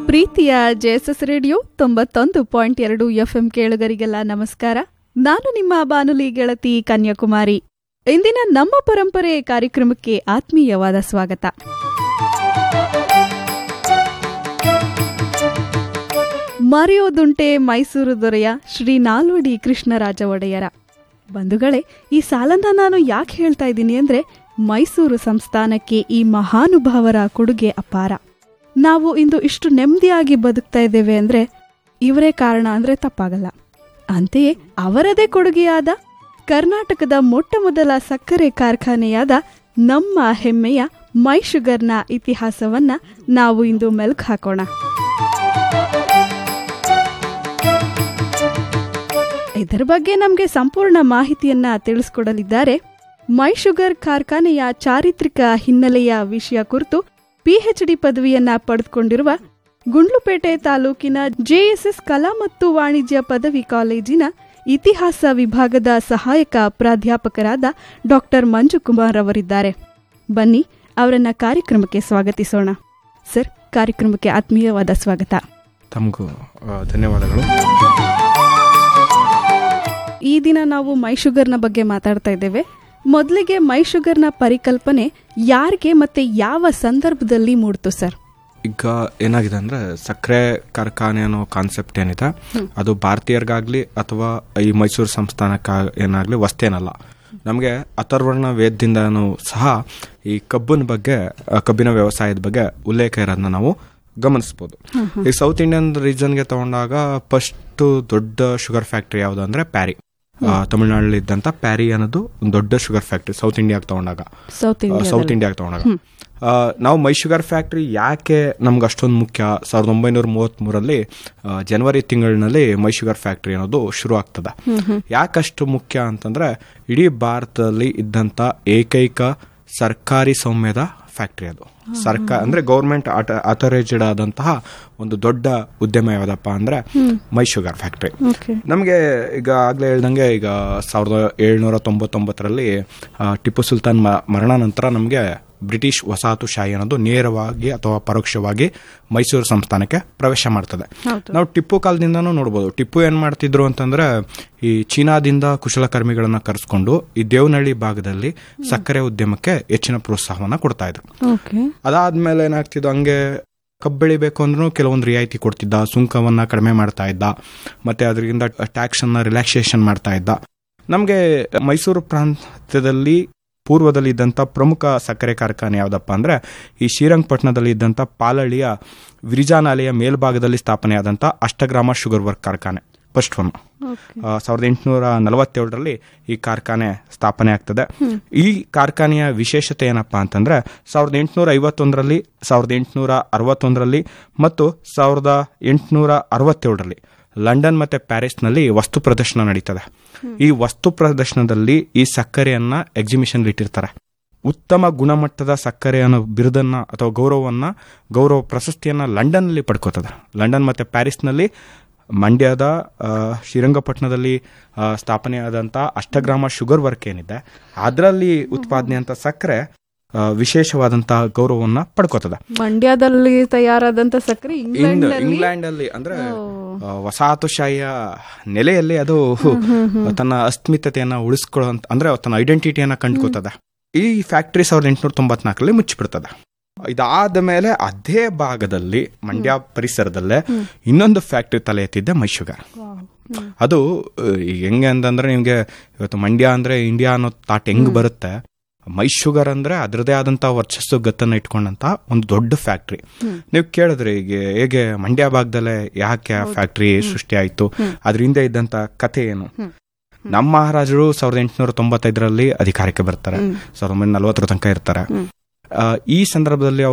ಪ್ರೀತಿಯ JSS radio ತೊಂಬತ್ತೊಂದು point ಎರಡು ಎಫ್ಎಂ ಕೇಳುಗರಿಗೆಲ್ಲ ನಮಸ್ಕಾರ ನಾನು ನಿಮ್ಮ ಬಾನುಲಿ ಗೆಳತಿ ಕನ್ಯಾಕುಮಾರಿ ಇಂದಿನ ನಮ್ಮ ಪರಂಪರೆ ಕಾರ್ಯಕ್ರಮಕ್ಕೆ ಆತ್ಮೀಯವಾದ ಸ್ವಾಗತ ಮರೆಯೋದುಂಟೆ ಮೈಸೂರು ದೊರೆಯ ಶ್ರೀ ನಾಲ್ವಡಿ ಕೃಷ್ಣರಾಜ ಒಡೆಯರ ಬಂಧುಗಳೇ ಈ ಸಾಲನ್ನ ನಾನು ಯಾಕೆ ಹೇಳ್ತಾ ಇದ್ದೀನಿ ಅಂದ್ರೆ ಮೈಸೂರು ಸಂಸ್ಥಾನಕ್ಕೆ ಈ ಮಹಾನುಭಾವರ ಕೊಡುಗೆ ಅಪಾರ ನಾವು ಇಂದು ಇಷ್ಟು ನೆಮ್ಮದಿಯಾಗಿ ಬದುಕ್ತಾ ಇದ್ದೇವೆ ಅಂದ್ರೆ ಇವರೇ ಕಾರಣ ಅಂದ್ರೆ ತಪ್ಪಾಗಲ್ಲ ಅಂತೆಯೇ ಅವರದೇ ಕೊಡುಗೆಯಾದ ಕರ್ನಾಟಕದ ಮೊಟ್ಟ ಮೊದಲ ಸಕ್ಕರೆ ಕಾರ್ಖಾನೆಯಾದ ನಮ್ಮ ಹೆಮ್ಮೆಯ ಮೈ ಶುಗರ್ನ ಇತಿಹಾಸವನ್ನ ನಾವು ಇಂದು ಮೆಲುಕು ಹಾಕೋಣ ಇದರ ಬಗ್ಗೆ ನಮಗೆ ಸಂಪೂರ್ಣ ಮಾಹಿತಿಯನ್ನ ತಿಳಿಸ್ಕೊಡಲಿದ್ದಾರೆ ಮೈ ಶುಗರ್ ಕಾರ್ಖಾನೆಯ ಚಾರಿತ್ರಿಕ ಹಿನ್ನೆಲೆಯ ವಿಷಯ ಕುರಿತು ಪಿಎಚ್ಡಿ ಪದವಿಯನ್ನ ಪಡೆದುಕೊಂಡಿರುವ ಗುಂಡ್ಲುಪೇಟೆ ತಾಲೂಕಿನ ಜೆಎಸ್ಎಸ್ ಕಲಾ ಮತ್ತು ವಾಣಿಜ್ಯ ಪದವಿ ಕಾಲೇಜಿನ ಇತಿಹಾಸ ವಿಭಾಗದ ಸಹಾಯಕ ಪ್ರಾಧ್ಯಾಪಕರಾದ ಡಾಕ್ಟರ್ ಮಂಜುಕುಮಾರ್ ಅವರಿದ್ದಾರೆ ಬನ್ನಿ ಅವರನ್ನ ಕಾರ್ಯಕ್ರಮಕ್ಕೆ ಸ್ವಾಗತಿಸೋಣ ಸರ್ ಕಾರ್ಯಕ್ರಮಕ್ಕೆ ಆತ್ಮೀಯವಾದ ಸ್ವಾಗತ ತಮಗೂ ಆ, ಧನ್ಯವಾದಗಳು ಈ ದಿನ ನಾವು ಮೈ ಶುಗರ್ನ ಬಗ್ಗೆ ಮಾತಾಡ್ತಾ ಇದ್ದೇವೆ ಮೊದಲಿಗೆ ಮೈ ಶುಗರ್ನ ಪರಿಕಲ್ಪನೆ ಯಾರಿಗೆ ಮತ್ತೆ ಯಾವ ಸಂದರ್ಭದಲ್ಲಿ ಮೂಡ್ತು ಸರ್ ಈಗ ಏನಾಗಿದೆ ಅಂದ್ರೆ ಸಕ್ಕರೆ ಕಾರ್ಖಾನೆ ಅನ್ನೋ ಕಾನ್ಸೆಪ್ಟ್ ಏನಿದೆ ಅದು ಭಾರತೀಯರಿಗಾಗ್ಲಿ ಅಥವಾ ಈ ಮೈಸೂರು ಸಂಸ್ಥಾನಕ್ಕ ಏನಾಗ್ಲಿ ವಸ್ತೇನಲ್ಲ ನಮಗೆ ಅಥರ್ವರ್ಣ ವೇದದಿಂದನೂ ಸಹ ಈ ಕಬ್ಬಿನ ಬಗ್ಗೆ ಆ, ಕಬ್ಬಿನ ವ್ಯವಸಾಯದ ಬಗ್ಗೆ ಉಲ್ಲೇಖ ಇರೋದನ್ನ ನಾವು ಗಮನಿಸ್ಬೋದು ಈ ಸೌತ್ ಇಂಡಿಯನ್ ರೀಜನ್ಗೆ ತಗೊಂಡಾಗ ಫಸ್ಟ್ ದೊಡ್ಡ ಶುಗರ್ ಫ್ಯಾಕ್ಟ್ರಿ ಯಾವುದು ಅಂದ್ರೆ ಪ್ಯಾರಿ ತಮಿಳುನಾಡಲ್ಲಿ ಇದ್ದಂತ ಪ್ಯಾರಿ ಅನ್ನೋದು ಒಂದು ದೊಡ್ಡ ಶುಗರ್ ಫ್ಯಾಕ್ಟ್ರಿ ಸೌತ್ ಇಂಡಿಯಾಗೆ ತಗೊಂಡಾಗ ಸೌತ್ ಇಂಡಿಯಾ ಸೌತ್ ಇಂಡಿಯಾಗೆ ತಗೊಂಡಾಗ ಆ, ನಾವು ಮೈ ಶುಗರ್ ಫ್ಯಾಕ್ಟ್ರಿ ಯಾಕೆ ನಮ್ಗೆ ಅಷ್ಟೊಂದು ಮುಖ್ಯ ಸಾವಿರದ ಒಂಬೈನೂರ ಮೂವತ್ತ್ಮೂರಲ್ಲಿ ಆ, ಜನವರಿ ತಿಂಗಳಿನಲ್ಲಿ ಮೈ ಶುಗರ್ ಫ್ಯಾಕ್ಟ್ರಿ ಅನ್ನೋದು ಶುರು ಆಗ್ತದೆ ಯಾಕಷ್ಟು ಮುಖ್ಯ ಅಂತಂದ್ರೆ ಇಡೀ ಭಾರತದಲ್ಲಿ ಇದ್ದಂತ ಏಕೈಕ ಸರ್ಕಾರಿ ಸೌಮ್ಯದ ಫ್ಯಾಕ್ಟ್ರಿ ಅದು ಸರ್ಕಾರ ಅಂದ್ರೆ ಗೌರ್ಮೆಂಟ್ ಅಥರೈಸ್ಡ್ ಆದಂತಹ ಒಂದು ದೊಡ್ಡ ಉದ್ಯಮ ಯಾವ್ದಪ್ಪ ಅಂದ್ರೆ ಮೈ ಶುಗರ್ ಫ್ಯಾಕ್ಟ್ರಿ ಓಕೆ ನಮಗೆ ಈಗ ಆಗ್ಲೇ ಹೇಳ್ದಂಗೆ ಈಗ ಸಾವಿರದ ಏಳ್ನೂರ ತೊಂಬತ್ತೊಂಬತ್ತರಲ್ಲಿ ಆ, ಟಿಪ್ಪು ಸುಲ್ತಾನ್ ಮ- ಮರಣ ನಂತರ ನಮಗೆ ಬ್ರಿಟಿಷ್ ವಸಾಹತುಶಾಹಿ ಅನ್ನೋದು ನೇರವಾಗಿ ಅಥವಾ ಪರೋಕ್ಷವಾಗಿ ಮೈಸೂರು ಸಂಸ್ಥಾನಕ್ಕೆ ಪ್ರವೇಶ ಮಾಡ್ತದೆ ಹೌದು. ನಾವು ಟಿಪ್ಪು ಕಾಲದಿಂದನೂ ನೋಡ್ಬೋದು ಟಿಪ್ಪು ಏನ್ ಮಾಡ್ತಿದ್ರು ಅಂತಂದ್ರೆ ಈ ಚೀನಾದಿಂದ ಕುಶಲಕರ್ಮಿಗಳನ್ನ ಕರೆಸ್ಕೊಂಡು ಈ ದೇವನಹಳ್ಳಿ ಭಾಗದಲ್ಲಿ ಸಕ್ಕರೆ ಉದ್ಯಮಕ್ಕೆ ಹೆಚ್ಚಿನ ಪ್ರೋತ್ಸಾಹವನ್ನ ಕೊಡ್ತಾ ಇದ್ರು ಓಕೆ ಅದಾದ್ಮೇಲೆ ಏನಾಗ್ತಿದ್ದು ಹಂಗೆ ಕಬ್ಬು ಬೆಳಿಬೇಕು ಅಂದ್ರೂ ಕೆಲವೊಂದು ರಿಯಾಯಿತಿ ಕೊಡ್ತಿದ್ದ ಸುಂಕವನ್ನ ಕಡಿಮೆ ಮಾಡ್ತಾ ಇದ್ದ ಮತ್ತೆ ಅದರಿಂದ ಟ್ಯಾಕ್ಸ್ ಅನ್ನ ರಿಲ್ಯಾಕ್ಸೇಷನ್ ಮಾಡ್ತಾ ಇದ್ದ ನಮಗೆ ಮೈಸೂರು ಪ್ರಾಂತ್ಯದಲ್ಲಿ ಪೂರ್ವದಲ್ಲಿ ಇದ್ದಂಥ ಪ್ರಮುಖ ಸಕ್ಕರೆ ಕಾರ್ಖಾನೆ ಯಾವುದಪ್ಪ ಅಂದ್ರೆ ಈ ಶ್ರೀರಂಗಪಟ್ಟಣದಲ್ಲಿ ಇದ್ದಂಥ ಪಾಲಳಿಯ ವಿರಿಜಾನಾಲೆಯ ಮೇಲ್ಭಾಗದಲ್ಲಿ ಸ್ಥಾಪನೆಯಾದಂಥ ಅಷ್ಟಗ್ರಾಮ ಶುಗರ್ ವರ್ಕ್ ಕಾರ್ಖಾನೆ ಫಸ್ಟ್ ಒನ್ ಓಕೆ ಆ, ಸಾವಿರದ ಎಂಟುನೂರ ನಲವತ್ತೇಳರಲ್ಲಿ ಈ ಕಾರ್ಖಾನೆ ಸ್ಥಾಪನೆ ಆಗ್ತದೆ ಈ ಕಾರ್ಖಾನೆಯ ವಿಶೇಷತೆ ಏನಪ್ಪಾ ಅಂತಂದ್ರೆ ಸಾವಿರದ ಎಂಟುನೂರ ಐವತ್ತೊಂದರಲ್ಲಿ ಸಾವಿರದ ಎಂಟುನೂರ ಅರವತ್ತೊಂದರಲ್ಲಿ ಮತ್ತು ಸಾವಿರದ ಎಂಟುನೂರ ಅರವತ್ತೇಳರಲ್ಲಿ ಲಂಡನ್ ಮತ್ತೆ ಪ್ಯಾರಿಸ್ನಲ್ಲಿ ವಸ್ತು ಪ್ರದರ್ಶನ ನಡೀತದೆ ಈ ವಸ್ತು ಪ್ರದರ್ಶನದಲ್ಲಿ ಈ ಸಕ್ಕರೆಯನ್ನ ಎಕ್ಸಿಬಿಷನ್ ಇಟ್ಟಿರ್ತಾರೆ ಉತ್ತಮ ಗುಣಮಟ್ಟದ ಸಕ್ಕರೆ ಅನ್ನೋ ಬಿರುದನ್ನ ಅಥವಾ ಗೌರವವನ್ನ ಗೌರವ ಪ್ರಶಸ್ತಿಯನ್ನ ಲಂಡನ್ನಲ್ಲಿ ಪಡ್ಕೋತದೆ ಲಂಡನ್ ಮತ್ತೆ ಪ್ಯಾರಿಸ್ನಲ್ಲಿ ಮಂಡ್ಯದ ಆ, ಶ್ರೀರಂಗಪಟ್ಟಣದಲ್ಲಿ ಆ, ಸ್ಥಾಪನೆಯಾದಂಥ ಅಷ್ಟಗ್ರಾಮ ಶುಗರ್ ವರ್ಕ್ ಏನಿದೆ ಅದರಲ್ಲಿ ಉತ್ಪಾದನೆ ಅಂತ ಸಕ್ಕರೆ ಆ, ವಿಶೇಷವಾದಂತಹ ಗೌರವವನ್ನ ಪಡ್ಕೋತದೆ ಮಂಡ್ಯದಲ್ಲಿ ತಯಾರಾದಂತ ಸಕ್ಕರೆ ಇಂಗ್ಲೆಂಡ್ ಇಂಗ್ಲೆಂಡ್ ಅಲ್ಲಿ ಅಂದ್ರೆ ಆ, ವಸಾಹತುಶಾಹಿಯ ನೆಲೆಯಲ್ಲಿ ಅದು ತನ್ನ ಅಸ್ಮಿತತೆಯನ್ನ ಉಳಿಸ್ಕೊಳ್ಳುವಂತ ಅಂದ್ರೆ ತನ್ನ ಐಡೆಂಟಿಟಿಯನ್ನ ಕಂಡುಕೋತದೆ ಈ ಫ್ಯಾಕ್ಟರಿ ಸಾವಿರದ ಎಂಟುನೂರ ತೊಂಬತ್ನಾಲ್ಕರಲ್ಲಿ ಮುಚ್ಚಿಬಿಡ್ತದೆ ಇದಾದ ಮೇಲೆ ಅದೇ ಭಾಗದಲ್ಲಿ ಮಂಡ್ಯ ಪರಿಸರದಲ್ಲೇ ಇನ್ನೊಂದು ಫ್ಯಾಕ್ಟರಿ ತಲೆ ಎತ್ತಿದ್ದೆ ಮೈಶುಗರ್ ಅದು ಆ, ಈಗ ಹೆಂಗೆ ಅಂತಂದ್ರೆ ನಿಮ್ಗೆ ಇವತ್ತು ಮಂಡ್ಯ ಅಂದ್ರೆ ಇಂಡಿಯಾ ಅನ್ನೋ ತಾಟ್ ಹೆಂಗ್ ಬರುತ್ತೆ ಮೈಶುಗರ್ ಅಂದ್ರೆ ಅದರದೇ ಆದಂತ ವರ್ಚಸ್ಸು ಗತ್ತನ್ನ ಇಟ್ಕೊಂಡಂತ ಒಂದು ದೊಡ್ಡ ಫ್ಯಾಕ್ಟ್ರಿ ನೀವು ಕೇಳಿದ್ರಿ ಈಗ ಹೇಗೆ ಮಂಡ್ಯ ಭಾಗದಲ್ಲೇ ಯಾಕೆ ಆ ಫ್ಯಾಕ್ಟ್ರಿ ಸೃಷ್ಟಿ ಆಯ್ತು ಅದ್ರ ಹಿಂದೆ ಇದ್ದಂತ ಕಥೆ ಏನು ನಮ್ಮ ಮಹಾರಾಜರು ಸಾವಿರದ ಎಂಟುನೂರ ತೊಂಬತ್ತೈದರಲ್ಲಿ ಅಧಿಕಾರಕ್ಕೆ ಬರ್ತಾರೆ ಸಾವಿರದ ಒಂಬೈನೂರ ನಲವತ್ತರ ತನಕ ಇರ್ತಾರೆ ಆ, ಈ ಸಂದರ್ಭದಲ್ಲಿ